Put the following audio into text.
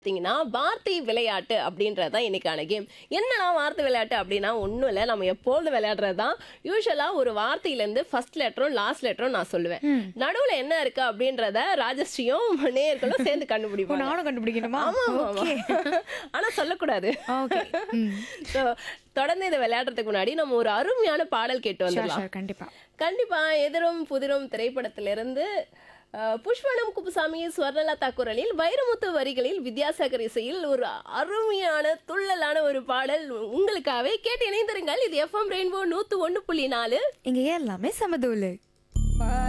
பார்த்தீங்கன்னா வார்த்தை விளையாட்டு அப்படின்றது தான் இன்னைக்கான கேம் என்னடா வார்த்தை விளையாட்டு அப்படின்னா ஒன்றும் இல்லை நம்ம எப்போதும் விளையாடுறது தான் யூஸ்வலாக ஒரு வார்த்தையிலேருந்து ஃபர்ஸ்ட் லெட்டரும் லாஸ்ட் லெட்டரும் நான் சொல்லுவேன் நடுவில் என்ன இருக்கு அப்படின்றத ராஜஸ்ரீயும் நேயர்களும் சேர்ந்து ஓ, கண்டுபிடிப்பாங்க நானும் கண்டுபிடிக்கணுமா ஆமா, ஆமா, ஆமா. ஓகே ஆனா சொல்லக்கூடாது ஓகே ம் So, தொடர்ந்து இதை விளையாடுறதுக்கு முன்னாடி நம்ம ஒரு அருமையான பாடல் கேட்டு ஷூர் வந்துடலாம் ஷூர் கண்டிப்பா கண்டிப்பா எதிரும் புதிரும் திரைப்படத்திலிருந்து அஹ், புஷ்பனம் குப்புசாமி ஸ்வர்ணலதா குரலில் வைரமுத்து வரிகளில் வித்யாசாகர் இசையில் ஒரு அருமையான துள்ளலான ஒரு பாடல் உங்களுக்காகவே கேட்டு இணைந்திருங்கள் இது எஃப்எம் ரெயின்போ நூத்து ஒன்று புள்ளி நாலு இங்க எல்லாமே சமதூளு